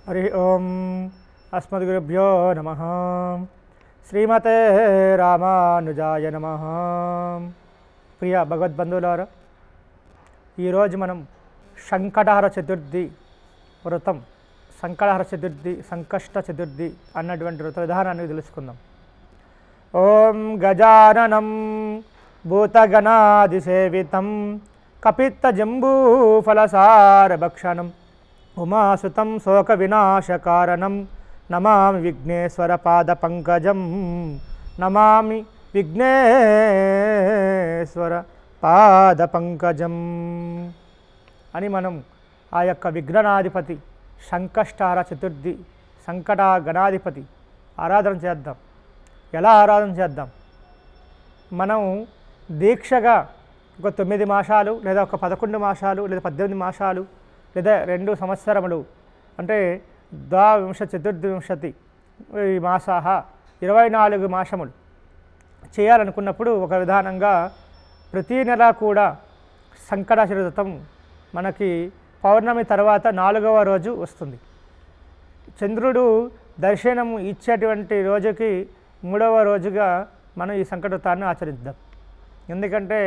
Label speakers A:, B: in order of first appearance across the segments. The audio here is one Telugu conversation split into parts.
A: హరి ఓం అస్మద్గురుభ్యో నమ శ్రీమతే రామానుజాయ నమ ప్రియ భగవద్బంధువులారా ఈరోజు మనం సంకటహర చతుర్థి వ్రతం సంకటహర చతుర్థి సంకష్ట చతుర్థి అన్నటువంటి వ్రత విధానాన్ని తెలుసుకుందాం ఓం గజాననం భూతగణాదిసేవితం కపిత్తజంబూఫలసారభక్షణం ఉమాసుతం శోక వినాశకారణం నమామి విఘ్నేశ్వర పాదపంకజం నమామి విఘ్నేశ్వర పాదపంకజం అని మనం ఆ యొక్క విఘ్ననాధిపతి సంకష్టార చతుర్థి సంకట గణాధిపతి ఆరాధన చేద్దాం ఎలా ఆరాధన చేద్దాం మనం దీక్షగా ఒక తొమ్మిది మాసాలు లేదా ఒక పదకొండు మాసాలు లేదా పద్దెనిమిది మాసాలు లేదా రెండు సంవత్సరములు అంటే ద్వావింశ చతుర్వింశతి ఈ మాసాహ ఇరవై నాలుగు మాసములు చేయాలనుకున్నప్పుడు ఒక విధానంగా ప్రతీ నెల కూడా సంకటాచరి వ్రతం మనకి పౌర్ణమి తర్వాత నాలుగవ రోజు వస్తుంది చంద్రుడు దర్శనం ఇచ్చేటువంటి రోజుకి మూడవ రోజుగా మనం ఈ సంకటవ్రతాన్ని ఆచరిద్దాం ఎందుకంటే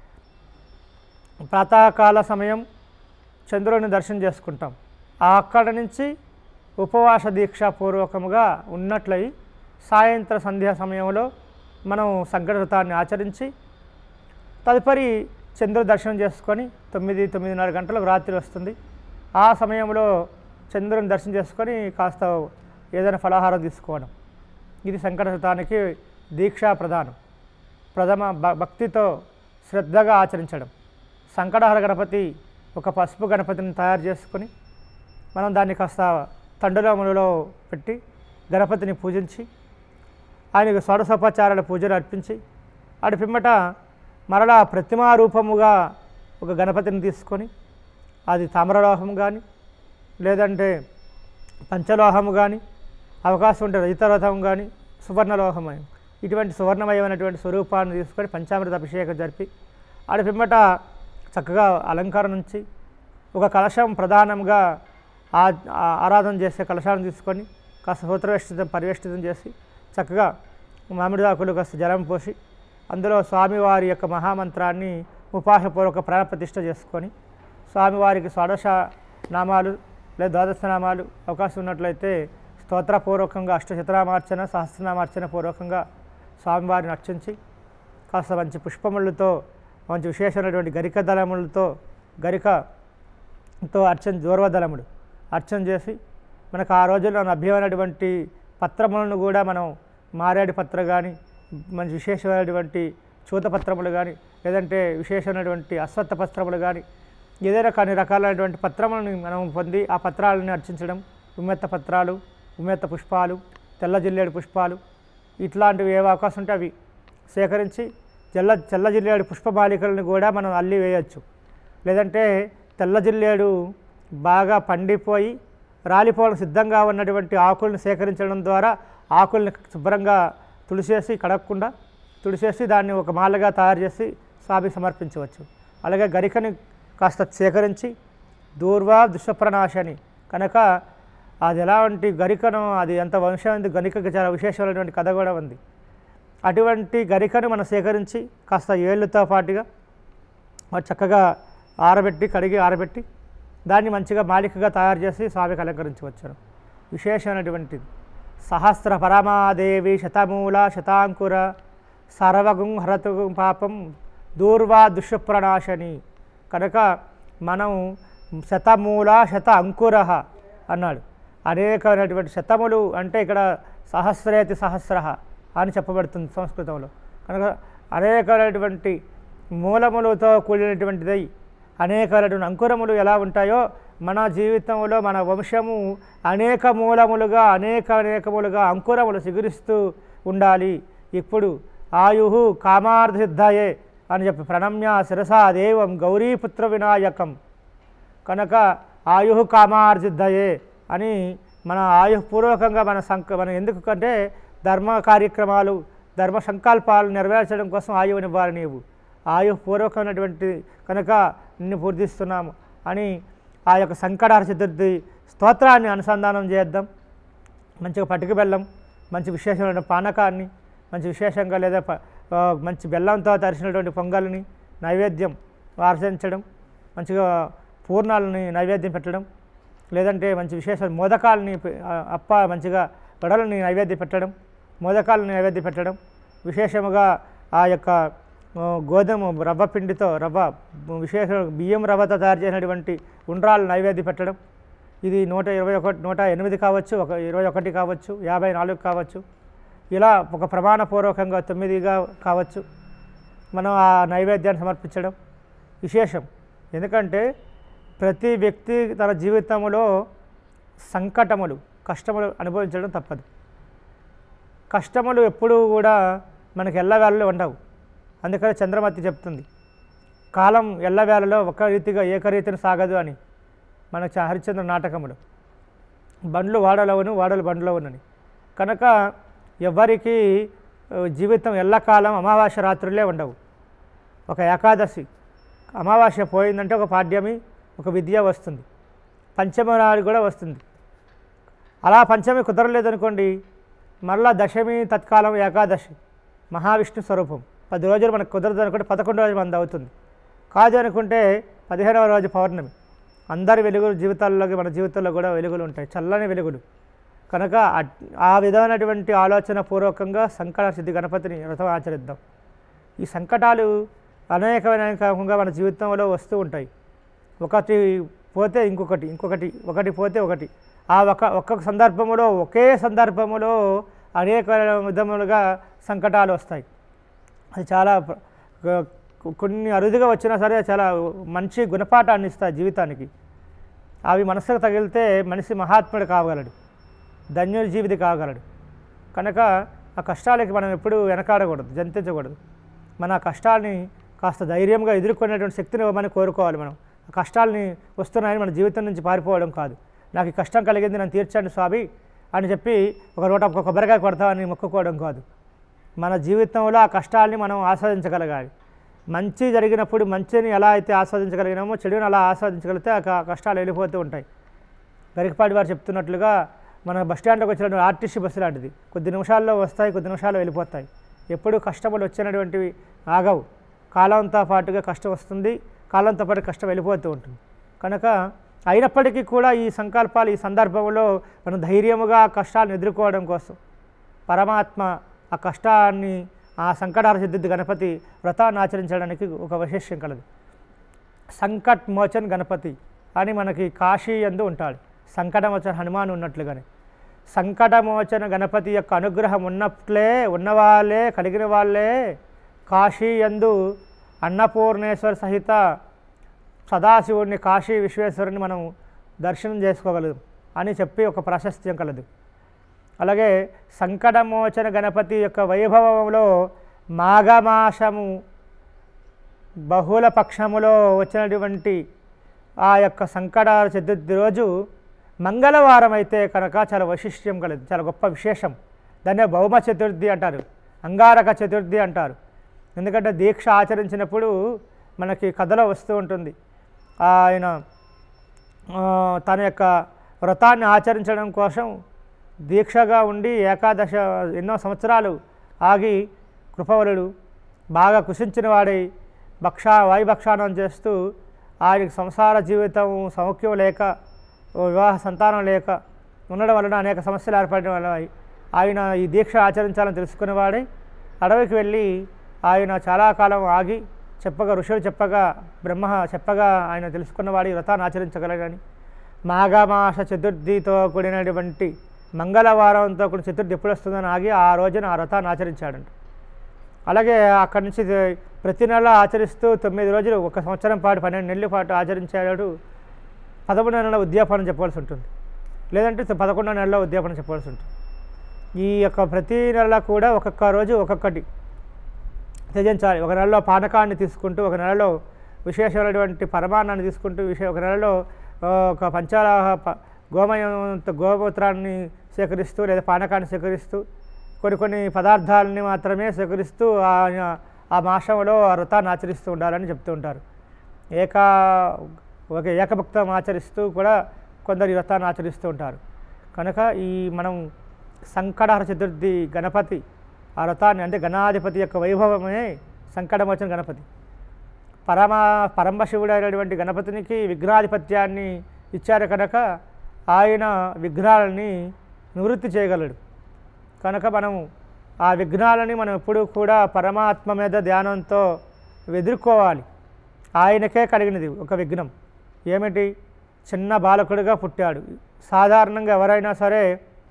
A: ప్రాతకాల సమయం చంద్రుడిని దర్శనం చేసుకుంటాం అక్కడ నుంచి ఉపవాస దీక్ష పూర్వకముగా ఉన్నట్లయి సాయంత్ర సంధ్యా సమయంలో మనం సంకటవ్రతాన్ని ఆచరించి తదుపరి చంద్రుడు దర్శనం చేసుకొని తొమ్మిది తొమ్మిదిన్నర గంటలకు రాత్రి వస్తుంది ఆ సమయంలో చంద్రుని దర్శనం చేసుకొని కాస్త ఏదైనా ఫలాహారం తీసుకోవడం ఇది సంకటవ్రతానికి దీక్షా ప్రధానం ప్రథమ భ- భక్తితో శ్రద్ధగా ఆచరించడం సంకటహర గణపతి ఒక పసుపు గణపతిని తయారు చేసుకొని మనం దాన్ని కాస్త తండులములలో పెట్టి గణపతిని పూజించి ఆయనకు షోడశోపచారాల పూజలు అర్పించి అటు పిమ్మట మరలా ప్రతిమా రూపముగా ఒక గణపతిని తీసుకొని అది తామ్రలోహం కానీ లేదంటే పంచలోహము కానీ అవకాశం ఉంటే రజితలోహం కానీ సువర్ణలోహమయం ఇటువంటి సువర్ణమయమైనటువంటి స్వరూపాన్ని తీసుకొని పంచామృత అభిషేకం జరిపి ఆడ పిమ్మట చక్కగా అలంకారం నుంచి ఒక కలశం ప్రధానంగా ఆ ఆ- ఆరాధన చేసే కలశాన్ని తీసుకొని కాస్త సూత్రవేష్టితం పరివేష్టితం చేసి చక్కగా మామిడి ఆకులు కాస్త జలం పోసి అందులో స్వామివారి యొక్క మహామంత్రాన్ని ఉపాసపూర్వక ప్రాణప్రతిష్ఠ చేసుకొని స్వామివారికి షోడశ నామాలు లేదా ద్వాదశ నామాలు అవకాశం ఉన్నట్లయితే స్తోత్రపూర్వకంగా అష్టశతనామార్చన సహస్రనామార్చన పూర్వకంగా స్వామివారిని అర్చించి కాస్త మంచి పుష్పములతో మంచి విశేషమైనటువంటి గరిక దళములతో గరికతో అర్చన దూర్వదళములు అర్చన చేసి మనకు ఆ రోజుల్లో లభ్యమైనటువంటి పత్రములను కూడా మనం మారేడు పత్ర కానీ మంచి విశేషమైనటువంటి చూతపత్రములు కానీ లేదంటే విశేషమైనటువంటి అశ్వత్థ పత్రములు కానీ ఏదైనా కొన్ని రకాలైనటువంటి పత్రములను మనం పొంది ఆ పత్రాలను అర్చించడం ఉమ్మెత్త పత్రాలు ఉమ్మెత్త పుష్పాలు తెల్ల జిల్లేడు పుష్పాలు ఇట్లాంటివి ఏ అవకాశం ఉంటే అవి సేకరించి తెల్ల తెల్ల జిల్లేడు పుష్పమాలికలను కూడా మనం అల్లి వేయచ్చు లేదంటే తెల్ల జిల్లేడు బాగా పండిపోయి రాలిపోవడం సిద్ధంగా ఉన్నటువంటి ఆకులను సేకరించడం ద్వారా ఆకుల్ని శుభ్రంగా తుడిసేసి కడగకుండా తుడిసేసి దాన్ని ఒక మాలగా తయారు చేసి స్వామికి సమర్పించవచ్చు అలాగే గరికని కాస్త సేకరించి దూర్వా దుష్ప్రనాశని కనుక అది ఎలాంటి గరికను అది ఎంత వంశమైంది గరికకి చాలా విశేషమైనటువంటి కథ కూడా ఉంది అటువంటి గరికను మనం సేకరించి కాస్త ఏళ్ళతో పాటుగా మరి చక్కగా ఆరబెట్టి కడిగి ఆరబెట్టి దాన్ని మంచిగా మాలికగా తయారు చేసి స్వామికి అలంకరించవచ్చు విశేషమైనటువంటిది సహస్ర పరమాదేవి శతమూల శతాంకుర సర్వగుం హరతు పాపం దూర్వా దుష్ప్రణాశని కనుక మనం శతమూల శత అంకుర అన్నాడు అనేకమైనటువంటి శతములు అంటే ఇక్కడ సహస్రేతి సహస్ర అని చెప్పబడుతుంది సంస్కృతంలో కనుక అనేకమైనటువంటి మూలములతో కూడినటువంటిదై అనేకమైనటువంటి అంకురములు ఎలా ఉంటాయో మన జీవితంలో మన వంశము అనేక మూలములుగా అనేక అనేకములుగా అంకురములు చిగురిస్తూ ఉండాలి ఇప్పుడు ఆయు కామార్థిద్ధయే అని చెప్పి ప్రణమ్య శిరసా దేవం గౌరీపుత్ర వినాయకం కనుక ఆయు కామార్జిద్దయే అని మన ఆయుపూర్వకంగా మన సంక మనం ఎందుకంటే ధర్మ కార్యక్రమాలు ధర్మ సంకల్పాలు నెరవేర్చడం కోసం ఆయువునివ్వాలి నీవు ఆయుపూర్వకమైనటువంటి కనుక నిన్ను పూర్తిస్తున్నాము అని ఆ యొక్క సంకటార చతుర్థి స్తోత్రాన్ని అనుసంధానం చేద్దాం మంచిగా పట్టుకు బెల్లం మంచి విశేషమైన పానకాన్ని మంచి విశేషంగా లేదా ప- ఆ, మంచి బెల్లంతో తరిచినటువంటి పొంగల్ని నైవేద్యం ఆచరించడం మంచిగా పూర్ణాలని నైవేద్యం పెట్టడం లేదంటే మంచి విశేష మోదకాలని పె- ఆ, అప్ప మంచిగా గొడవలని నైవేద్యం పెట్టడం మోదకాలను నైవేద్యం పెట్టడం విశేషముగా ఆ యొక్క ఆ, గోధుమ రవ్వ పిండితో రవ్వ విశేష బియ్యం రవ్వతో తయారు చేసినటువంటి ఉండ్రాలు నైవేద్యం పెట్టడం ఇది నూట ఇరవై ఒకటి నూట ఎనిమిది కావచ్చు ఒక ఇరవై ఒకటి కావచ్చు యాభై నాలుగు కావచ్చు ఇలా ఒక ప్రమాణపూర్వకంగా తొమ్మిదిగా కావచ్చు మనం ఆ నైవేద్యాన్ని సమర్పించడం విశేషం ఎందుకంటే ప్రతి వ్యక్తి తన జీవితంలో సంకటములు కష్టములు అనుభవించడం తప్పదు కష్టములు ఎప్పుడూ కూడా మనకి ఎల్లవేళలో ఉండవు అందుకని చంద్రమతి చెప్తుంది కాలం ఎల్లవేళలో ఒక రీతిగా ఏకరీతిని సాగదు అని మన చ- హరిశ్చంద్ర నాటకములు బండ్లు వాడలవును వాడలు బండ్లో ఉన్నని కనుక ఎవరికి ఆ, జీవితం ఎల్లకాలం అమావాస్య రాత్రులే ఉండవు ఒక ఏకాదశి అమావాస్య పోయిందంటే ఒక పాడ్యమి ఒక విద్య వస్తుంది పంచమ నాడు కూడా వస్తుంది అలా పంచమి కుదరలేదనుకోండి మళ్ళా దశమి తత్కాలం ఏకాదశి మహావిష్ణు స్వరూపం పది రోజులు మనకు కుదరదు అనుకుంటే పదకొండు రోజులు మంది అవుతుంది కాదు అనుకుంటే పదిహేనవ రోజు పౌర్ణమి అందరి వెలుగులు జీవితాల్లోకి మన జీవితంలో కూడా వెలుగులు ఉంటాయి చల్లని వెలుగులు కనుక అట్- ఆ విధమైనటువంటి ఆలోచన పూర్వకంగా సంకట సిద్ధి గణపతిని వ్రతం ఆచరిద్దాం ఈ సంకటాలు అనేకమైనకంగా మన జీవితంలో వస్తూ ఉంటాయి ఒకటి పోతే ఇంకొకటి ఇంకొకటి ఒకటి పోతే ఒకటి ఆ ఒక ఒక్కొక్క సందర్భములో ఒకే సందర్భములో అనేక విధములుగా సంకటాలు వస్తాయి అది చాలా ప్ర- గ- కొన్ని అరుదుగా వచ్చినా సరే చాలా మంచి గుణపాఠాన్ని ఇస్తాయి జీవితానికి అవి మనసుకు తగిలితే మనిషి మహాత్ముడు కాగలడు ధన్యుడి జీవితి కాగలడు కనుక ఆ కష్టాలకి మనం ఎప్పుడూ వెనకాడకూడదు జంతించకూడదు మన ఆ కష్టాల్ని కాస్త ధైర్యంగా ఎదుర్కొనేటువంటి శక్తిని ఇవ్వమని కోరుకోవాలి మనం ఆ కష్టాలని వస్తున్నాయని మన జీవితం నుంచి పారిపోవడం కాదు నాకు ఈ కష్టం కలిగింది నన్ను తీర్చండి స్వామి అని చెప్పి ఒక నూట ఒక కొబ్బరికాయ కొడతామని మొక్కుకోవడం కాదు మన జీవితంలో ఆ కష్టాల్ని మనం ఆస్వాదించగలగాలి మంచి జరిగినప్పుడు మంచిని ఎలా అయితే ఆస్వాదించగలిగినామో చెడుని అలా ఆస్వాదించగలిగితే ఆ క- కష్టాలు వెళ్ళిపోతూ ఉంటాయి గరికపాటి వారు చెప్తున్నట్లుగా మన బస్ స్టాండ్లోకి వచ్చినటువంటి ఆర్టీసీ బస్సు లాంటిది కొద్ది నిమిషాల్లో వస్తాయి కొద్ది నిమిషాల్లో వెళ్ళిపోతాయి ఎప్పుడు కష్టములు వచ్చినటువంటివి ఆగవు కాలంతో పాటుగా కష్టం వస్తుంది కాలంతో పాటు కష్టం వెళ్ళిపోతూ ఉంటుంది కనుక అయినప్పటికీ కూడా ఈ సంకల్పాలు ఈ సందర్భంలో మనం ధైర్యముగా ఆ కష్టాలను ఎదుర్కోవడం కోసం పరమాత్మ ఆ కష్టాన్ని ఆ సంకటార సిద్ధి గణపతి వ్రతాన్ని ఆచరించడానికి ఒక విశేషం కలదు సంకట్ మోచన్ గణపతి అని మనకి కాశీ ఎందు ఉంటాడు సంకటమోచన హనుమాన్ ఉన్నట్లుగానే సంకటమోచన గణపతి యొక్క అనుగ్రహం ఉన్నట్లే ఉన్నవాళ్ళే కలిగిన వాళ్ళే కాశీ ఎందు అన్నపూర్ణేశ్వర సహిత సదాశివుడిని కాశీ విశ్వేశ్వరుని మనం దర్శనం చేసుకోగలదు అని చెప్పి ఒక ప్రాశస్త్యం కలదు అలాగే సంకటమోచన గణపతి యొక్క వైభవంలో మాఘమాసము బహుళ పక్షములో వచ్చినటువంటి ఆ యొక్క సంకట చతుర్థి రోజు మంగళవారం అయితే కనుక చాలా వైశిష్ట్యం కలదు చాలా గొప్ప విశేషం దాన్నే భౌమ చతుర్థి అంటారు అంగారక చతుర్థి అంటారు ఎందుకంటే దీక్ష ఆచరించినప్పుడు మనకి కథలో వస్తూ ఉంటుంది ఆయన ఆ, తన యొక్క వ్రతాన్ని ఆచరించడం కోసం దీక్షగా ఉండి ఏకాదశ ఎన్నో సంవత్సరాలు ఆగి కృపవలుడు బాగా కుషించిన వాడై భక్షా వాయుభక్షానం చేస్తూ ఆయనకి సంసార జీవితం సౌఖ్యం లేక ఓ వివాహ సంతానం లేక ఉండడం వలన అనేక సమస్యలు ఏర్పడడం వల్ల ఆయన ఈ దీక్ష ఆచరించాలని తెలుసుకునేవాడై అడవికి వెళ్ళి ఆయన చాలా కాలం ఆగి చెప్పగా ఋషులు చెప్పగా బ్రహ్మ చెప్పగా ఆయన తెలుసుకున్నవాడు ఈ వ్రతాన్ని ఆచరించగలగని మాఘమాస చతుర్థితో కూడినటువంటి మంగళవారంతో కూడిన చతుర్థి ఎప్పుడు వస్తుందని ఆగి ఆ రోజున ఆ వ్రతాన్ని ఆచరించాడంట అలాగే అక్కడి నుంచి ఇది ప్రతి నెల ఆచరిస్తూ తొమ్మిది రోజులు ఒక సంవత్సరం పాటు పన్నెండు నెలల పాటు ఆచరించాడు పదకొండు నెలల ఉద్యాపనం చెప్పవలసి ఉంటుంది లేదంటే పదకొండో నెలలో ఉద్యాపనం చెప్పవలసి ఉంటుంది ఈ యొక్క ప్రతి నెల కూడా ఒక్కొక్క రోజు ఒక్కొక్కటి త్యజించాలి ఒక నెలలో పానకాన్ని తీసుకుంటూ ఒక నెలలో విశేషమైనటువంటి పరమాన్నాన్ని తీసుకుంటూ విశేష ఒక నెలలో ఆ, ఒక పంచాలాహ ప- గోమయం గోమూత్రాన్ని సేకరిస్తూ లేదా పానకాన్ని సేకరిస్తూ కొన్ని కొన్ని పదార్థాలని మాత్రమే సేకరిస్తూ ఆయన ఆ మాసంలో ఆ వ్రతాన్ని ఆచరిస్తూ ఉండాలని చెప్తూ ఉంటారు ఏకా ఒక ఏకభక్తం ఆచరిస్తూ కూడా కొందరు ఈ వ్రతాన్ని ఆచరిస్తూ ఉంటారు కనుక ఈ మనం సంకటహర చతుర్థి గణపతి ఆ వ్రతాన్ని అంటే గణాధిపతి యొక్క వైభవమే సంకటమోచన గణపతి పరమ పరమశివుడు అయినటువంటి గణపతినికి విఘ్నాధిపత్యాన్ని ఇచ్చారు కనుక ఆయన విఘ్నాలని నివృత్తి చేయగలడు కనుక మనం ఆ విఘ్నాలని మనం ఎప్పుడూ కూడా పరమాత్మ మీద ధ్యానంతో ఎదుర్కోవాలి ఆయనకే కలిగినది ఒక విఘ్నం ఏమిటి చిన్న బాలకుడిగా పుట్టాడు సాధారణంగా ఎవరైనా సరే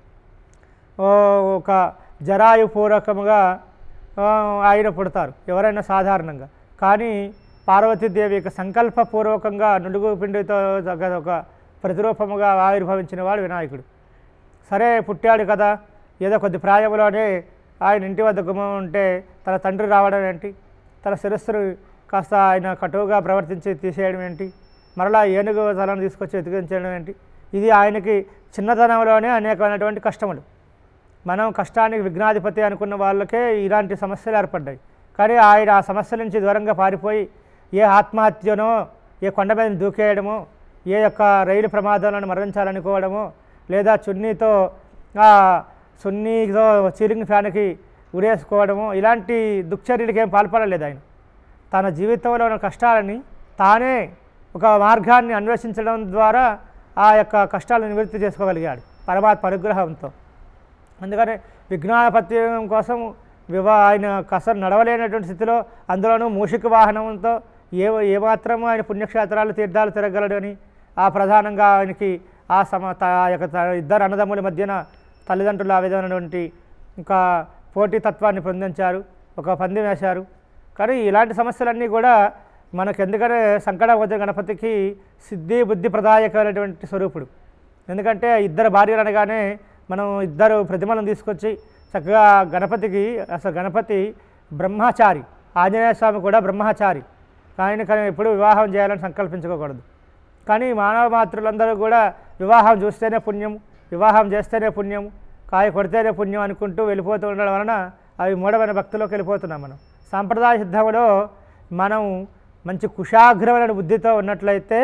A: ఓ ఒక జరాయుపూర్వకముగా ఆ, ఆయన పుడతారు ఎవరైనా సాధారణంగా కానీ పార్వతీదేవి యొక్క సంకల్పపూర్వకంగా నుడుగు పిండితో ఒక ఒక ప్రతిరూపముగా ఆవిర్భవించిన వాడు వినాయకుడు సరే పుట్టాడు కదా ఏదో కొద్ది ప్రాయంలోనే ఆయన ఇంటి వద్ద గుమ్మం ఉంటే తన తండ్రి రావడం ఏంటి తన శిరస్సును కాస్త ఆయన కటువుగా ప్రవర్తించి తీసేయడం ఏంటి మరలా ఏనుగు తలను తీసుకొచ్చి ఎతికించడం ఏంటి ఇది ఆయనకి చిన్నతనంలోనే అనేకమైనటువంటి కష్టములు మనం కష్టానికి విఘ్నాధిపతి అనుకున్న వాళ్ళకే ఇలాంటి సమస్యలు ఏర్పడ్డాయి కానీ ఆయన ఆ సమస్యల నుంచి దూరంగా పారిపోయి ఏ ఆత్మహత్యనో ఏ కొండ మీద దూకేయడమో ఏ యొక్క రైలు ప్రమాదాలను మరణించాలనుకోవడమో లేదా చున్నీతో ఆ సున్నీతో సీలింగ్ ఫ్యాన్కి ఉరేసుకోవడము ఇలాంటి దుశ్చర్యలకు ఏం పాల్పడలేదు ఆయన తన జీవితంలో ఉన్న కష్టాలని తానే ఒక మార్గాన్ని అన్వేషించడం ద్వారా ఆ యొక్క కష్టాలను నివృత్తి చేసుకోగలిగాడు పరమాత్మ అనుగ్రహంతో అందుకని విఘ్నాపత్యం కోసం వివా ఆయన కసరు నడవలేనటువంటి స్థితిలో అందులోనూ మూషిక వాహనంతో ఏ ఏమాత్రము ఆయన పుణ్యక్షేత్రాలు తీర్థాలు తిరగలడని ఆ ప్రధానంగా ఆయనకి ఆ సమ త- ఆ యొక్క త- ఇద్దరు అన్నదమ్ముల మధ్యన తల్లిదండ్రులు ఆ విధమైనటువంటి ఇంకా పోటీతత్వాన్ని పొందించారు ఒక పందెం వేశారు కానీ ఇలాంటి సమస్యలన్నీ కూడా మనకు ఎందుకంటే సంకటవద్ద గణపతికి సిద్ధి బుద్ధి ప్రదాయకమైనటువంటి స్వరూపుడు ఎందుకంటే ఇద్దరు భార్యలు అనగానే మనం ఇద్దరు ప్రతిమలను తీసుకొచ్చి చక్కగా గణపతికి అసలు గణపతి బ్రహ్మచారి ఆంజనేయ స్వామి కూడా బ్రహ్మచారి ఆయన కానీ ఎప్పుడు వివాహం చేయాలని సంకల్పించుకోకూడదు కానీ మానవ మాతృలందరూ కూడా వివాహం చూస్తేనే పుణ్యం వివాహం చేస్తేనే పుణ్యం కాయ కొడితేనే పుణ్యం అనుకుంటూ వెళ్ళిపోతూ ఉండడం వలన అవి మూఢమైన భక్తిలోకి వెళ్ళిపోతున్నాం మనం సాంప్రదాయ సిద్ధంలో మనం మంచి కుశాగ్రమైన బుద్ధితో ఉన్నట్లయితే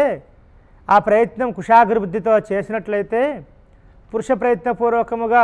A: ఆ ప్రయత్నం కుశాగ్ర బుద్ధితో చేసినట్లయితే పురుష ప్రయత్నపూర్వకముగా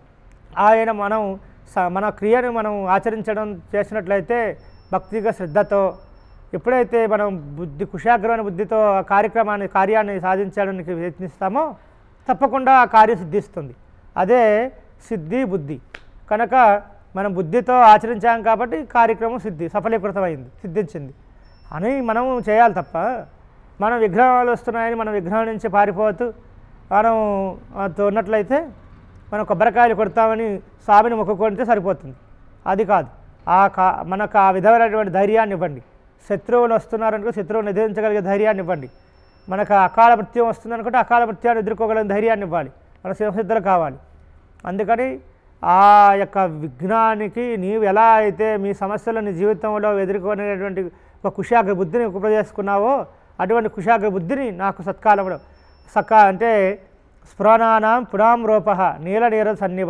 A: ఆయన మనం స- మన క్రియను మనం ఆచరించడం చేసినట్లయితే భక్తిగా శ్రద్ధతో ఎప్పుడైతే మనం బుద్ధి కుశాగ్రమైన బుద్ధితో ఆ కార్యక్రమాన్ని కార్యాన్ని సాధించడానికి ప్రయత్నిస్తామో తప్పకుండా ఆ కార్యం సిద్ధిస్తుంది అదే సిద్ధి బుద్ధి కనుక మనం బుద్ధితో ఆచరించాం కాబట్టి కార్యక్రమం సిద్ధి సఫలీకృతమైంది సిద్ధించింది అని మనం చేయాలి తప్ప మనం విగ్రహాలు వస్తున్నాయని మనం విగ్రహం నుంచి పారిపోతూ మనం ఆ, ఉన్నట్లయితే మనం కొబ్బరికాయలు కొడతామని స్వామిని మొక్కుకుంటే సరిపోతుంది అది కాదు ఆ కా మనకు ఆ విధమైనటువంటి ధైర్యాన్ని ఇవ్వండి శత్రువులు వస్తున్నారనుకో శత్రువుని ఎదిరించగలిగే ధైర్యాన్ని ఇవ్వండి మనకు అకాల మృత్యం వస్తుందనుకుంటే అకాల మృత్యాన్ని ఎదుర్కోగలిగిన ధైర్యాన్ని ఇవ్వాలి మన సింహసిద్ధులు కావాలి అందుకని ఆ యొక్క విఘ్నానికి నీవు ఎలా అయితే మీ సమస్యలను నీ జీవితంలో ఎదుర్కొనేటువంటి ఒక కుశాగ్ర బుద్ధిని ఉపయోగించుకున్నావో అటువంటి కుశాగ్ర బుద్ధిని నాకు సత్కాలంలో సక్క అంటే స్ఫురణానాం పురాం రూప నీల నీర సన్నివ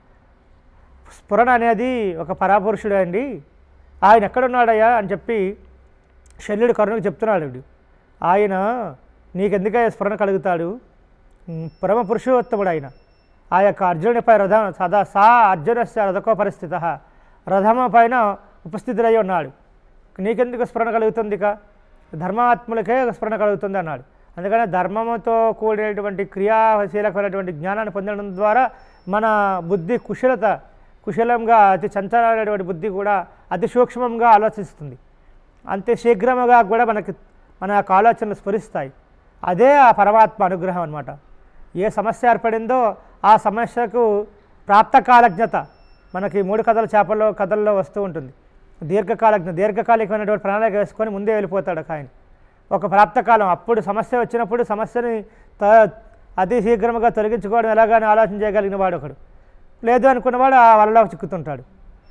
A: స్ఫురణ అనేది ఒక పరాపురుషుడు అండి ఆయన ఎక్కడున్నాడయ్యా అని చెప్పి శల్యుడు కరుణకు చెప్తున్నాడు వీడు. ఆయన నీకెందుకయ్యా స్ఫురణ కలుగుతాడు ఉమ్, పరమ పురుషోత్తముడు ఆయన ఆ యొక్క అర్జునుడిపై రథం సదా సా అర్జునస్య రథకో పరిస్థిత రథమ పైన ఉపస్థితులై ఉన్నాడు నీకెందుకు స్ఫురణ కలుగుతుంది ఇక ధర్మాత్ములకే స్ఫురణ కలుగుతుంది అన్నాడు అందుకని ధర్మముతో కూడినటువంటి క్రియాశీలకమైనటువంటి జ్ఞానాన్ని పొందడం ద్వారా మన బుద్ధి కుశలత కుశలంగా అతి చంచలమైనటువంటి బుద్ధి కూడా అతి సూక్ష్మంగా ఆలోచిస్తుంది అంతే శీఘ్రముగా కూడా మనకి మన యొక్క ఆలోచనలు స్ఫురిస్తాయి అదే ఆ పరమాత్మ అనుగ్రహం అనమాట ఏ సమస్య ఏర్పడిందో ఆ సమస్యకు ప్రాప్తకాలజ్ఞత మనకి మూడు కథల చేపల్లో కథల్లో వస్తూ ఉంటుంది దీర్ఘకాలజ్ఞ దీర్ఘకాలికమైనటువంటి ప్రణాళిక వేసుకొని ముందే వెళ్ళిపోతాడు ఒక ఆయన ఒక ప్రాప్తకాలం అప్పుడు సమస్య వచ్చినప్పుడు సమస్యని త అతి శీఘ్రముగా తొలగించుకోవడం ఎలాగని ఆలోచన చేయగలిగిన వాడు ఒకడు లేదు అనుకున్నవాడు ఆ వలలో చిక్కుతుంటాడు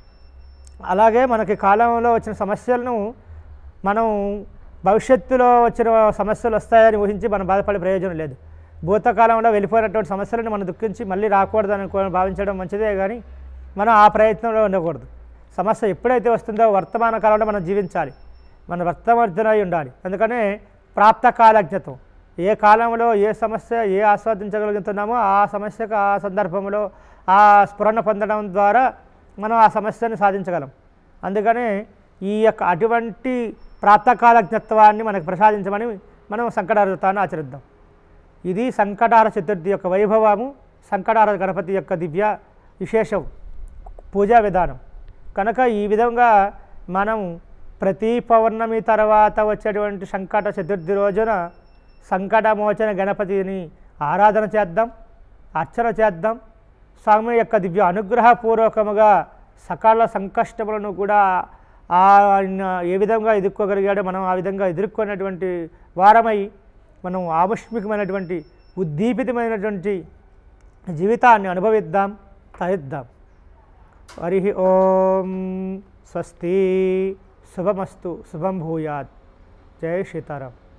A: అలాగే మనకి కాలంలో వచ్చిన సమస్యలను మనం భవిష్యత్తులో వచ్చిన సమస్యలు వస్తాయని ఊహించి మనం బాధపడే ప్రయోజనం లేదు భూతకాలంలో వెళ్ళిపోయినటువంటి సమస్యలను మనం దుఃఖించి మళ్ళీ రాకూడదని అనుకో- భావించడం మంచిదే కానీ మనం ఆ ప్రయత్నంలో ఉండకూడదు సమస్య ఎప్పుడైతే వస్తుందో వర్తమాన కాలంలో మనం జీవించాలి మన వర్తవర్ధనై ఉండాలి అందుకనే ప్రాప్తకాలజ్ఞతం ఏ కాలంలో ఏ సమస్య ఏ ఆస్వాదించగలుగుతున్నామో ఆ సమస్యకు ఆ సందర్భంలో ఆ స్ఫురణ పొందడం ద్వారా మనం ఆ సమస్యను సాధించగలం అందుకని ఈ యొక్క అటువంటి ప్రాప్తకాలజ్ఞత్వాన్ని మనకు ప్రసాదించమని మనం సంకటారుతాన్ని ఆచరిద్దాం ఇది సంకటార చతుర్థి యొక్క వైభవము సంకటార గణపతి యొక్క దివ్య విశేషం పూజా విధానం కనుక ఈ విధంగా మనం ప్రతి పౌర్ణమి తర్వాత వచ్చేటువంటి సంకట చతుర్థి రోజున సంకటమోచన గణపతిని ఆరాధన చేద్దాం అర్చన చేద్దాం స్వామి యొక్క దివ్య అనుగ్రహపూర్వకముగా సకల సంకష్టములను కూడా ఆయన ఏ విధంగా ఎదుర్కోగలిగాడో మనం ఆ విధంగా ఎదుర్కొన్నటువంటి వారమై మనం ఆముష్మికమైనటువంటి ఉద్దీపితమైనటువంటి జీవితాన్ని అనుభవిద్దాం తరిద్దాం హరి ఓం స్వస్తి శుభమస్తు శుభం భూయాత్ జై సీతారాం